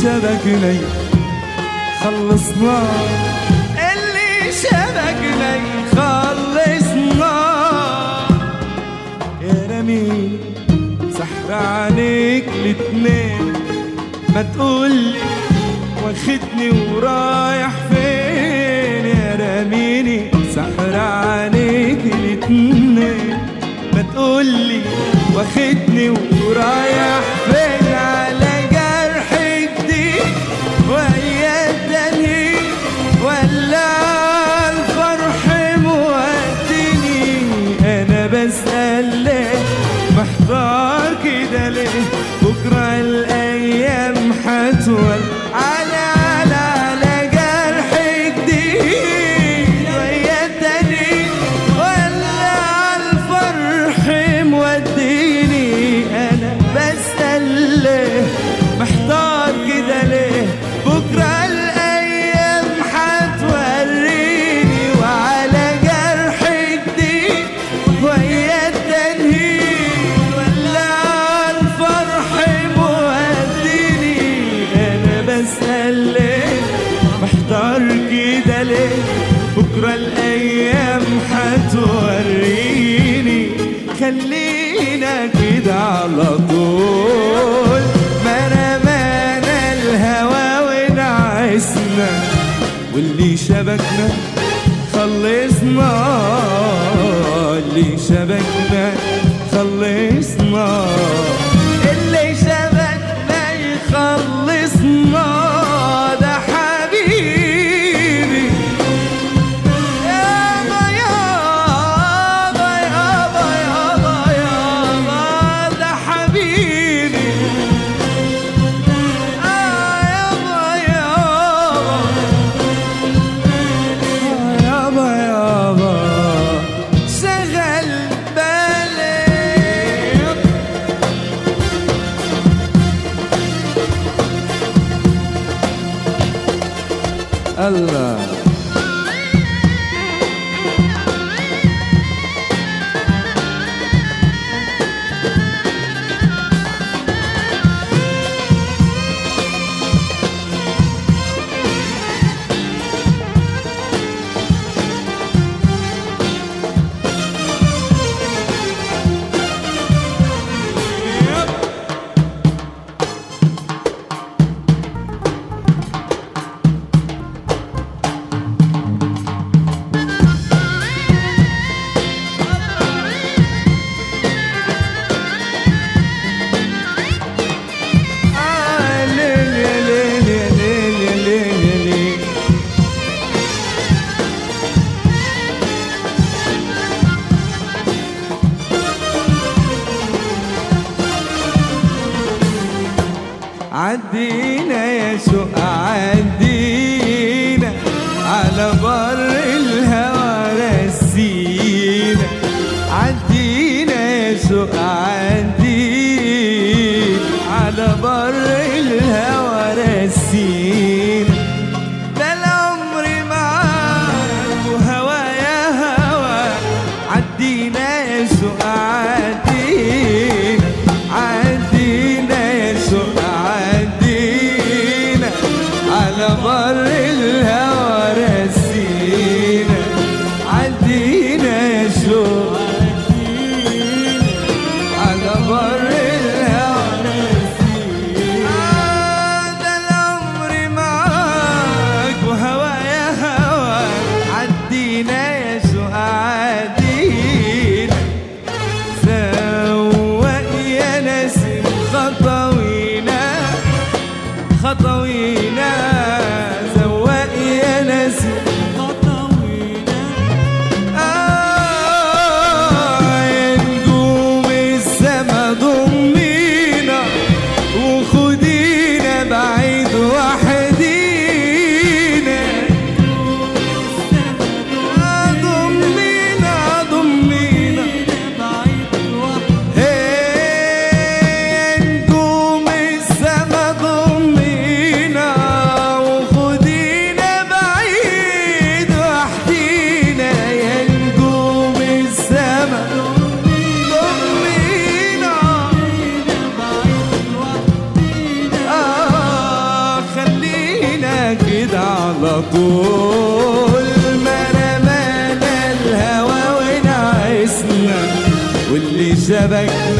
شبكنا يخلصنا اللي شبكنا يخلصنا يا رميل سحر عليك الاتنين ما تقولي واخدني ورايح فين يا رميني سحر عليك الاتنين ما تقولي واخدني ورايح فين على جرح جديد ويا التاني ولا الفرح موديني انا بسأل ليه محتار كده ليه بكرة الايام حتول على على على جرح جديد ويا التاني ولا الفرح موديني انا بسأل ليه محتار كده ليه بكرة الايام حتوريني وعلى جرح جديد ويا التنهيد ولا الفرح موديني انا بسأل ليه محتار كده ليه بكرة الايام حتوريني خلينا كده على طول ما رمانا الهوى ونعسنا واللي شبكنا خلصنا اللي شبكنا خلصنا اللي شبكنا يخلصنا ده حبيبي يابا يابا يابا يابا يابا ده حبيبي آه يابا يابا يابا يابا شغل بالي الله آه ليل يا ليل يا ليل يا ليل يا ليل عدينا يا سوق عدينا على بر الهوى رسينا عدينا يا سوق عدينا على بر الهوى رسينا ده العمر معاك وهوا يا هوا عدينا يا سوق عدينا عدينا يا سوق عدينا على بر الهوى رسينا عدينا يا سوق على بر الهوى آه ده العمر معاك وهوا يا هوا عدينا يا سوق عدينا سوق يا نسيم خطوينا خطوينا سوق يا نسيم آه يا نجوم السما ضمينا وخدينا بعيد وحدينا آه ضمينا ضمينا هي نجوم السما ضمينا على طول ما رمانا الهوى ونعسنا واللي شبكنا